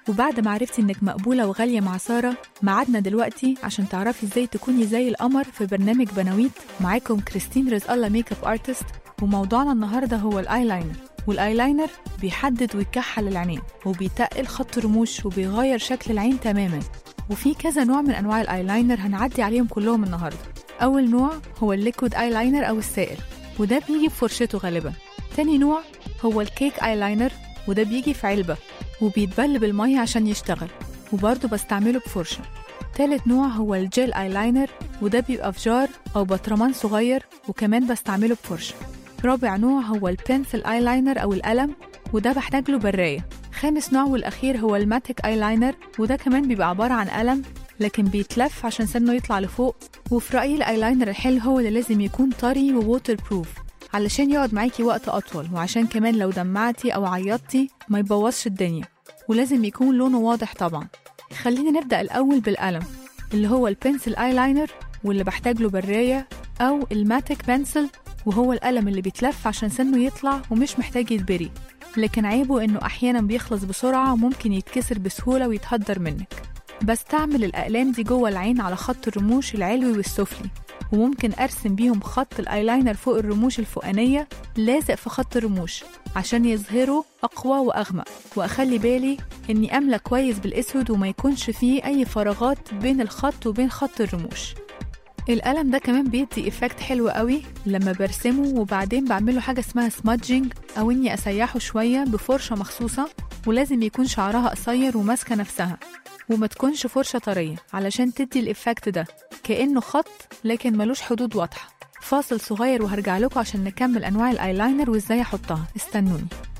وبعد ما عرفتي انك مقبولة وغالية مع سارة معادنا دلوقتي عشان تعرفي ازاي تكوني زي القمر في برنامج بناويت معاكم كريستين رزق الله ميك اب ارتست وموضوعنا النهاردة هو الايلاينر والايلاينر بيحدد ويكحل العينين وبيتقل خط الرموش وبيغير شكل العين تماما وفي كذا نوع من انواع الايلاينر هنعدي عليهم كلهم النهارده اول نوع هو الليكويد ايلاينر او السائل وده بيجي بفرشته غالبا تاني نوع هو الكيك ايلاينر وده بيجي في علبة وبيتبل بالمية عشان يشتغل وبرضه بستعمله بفرشة تالت نوع هو الجيل ايلاينر وده بيبقى في جار أو بطرمان صغير وكمان بستعمله بفرشة رابع نوع هو البنسل ايلاينر أو القلم وده بحتاج له براية خامس نوع والأخير هو الماتيك ايلاينر وده كمان بيبقى عبارة عن قلم لكن بيتلف عشان سنه يطلع لفوق وفي رأيي الايلاينر الحلو هو اللي لازم يكون طري ووتر بروف علشان يقعد معاكي وقت أطول وعشان كمان لو دمعتي أو عيطتي ما يبوظش الدنيا ولازم يكون لونه واضح طبعا خلينا نبدأ الأول بالقلم اللي هو البنسل ايلاينر واللي بحتاج له براية أو الماتيك بنسل وهو القلم اللي بيتلف عشان سنه يطلع ومش محتاج يتبري لكن عيبه إنه أحيانا بيخلص بسرعة وممكن يتكسر بسهولة ويتهدر منك بستعمل الأقلام دي جوه العين على خط الرموش العلوي والسفلي وممكن أرسم بيهم خط الأيلاينر فوق الرموش الفوقانية لازق في خط الرموش عشان يظهروا أقوى وأغمق وأخلي بالي إني أملى كويس بالأسود وما يكونش فيه أي فراغات بين الخط وبين خط الرموش القلم ده كمان بيدي إفكت حلو قوي لما برسمه وبعدين بعمله حاجة اسمها سمادجينج أو إني أسيحه شوية بفرشة مخصوصة ولازم يكون شعرها قصير وماسكة نفسها وما تكونش فرشة طرية علشان تدي الإفكت ده كأنه خط لكن ملوش حدود واضحة فاصل صغير وهرجع لكم عشان نكمل أنواع الأيلاينر وإزاي أحطها استنوني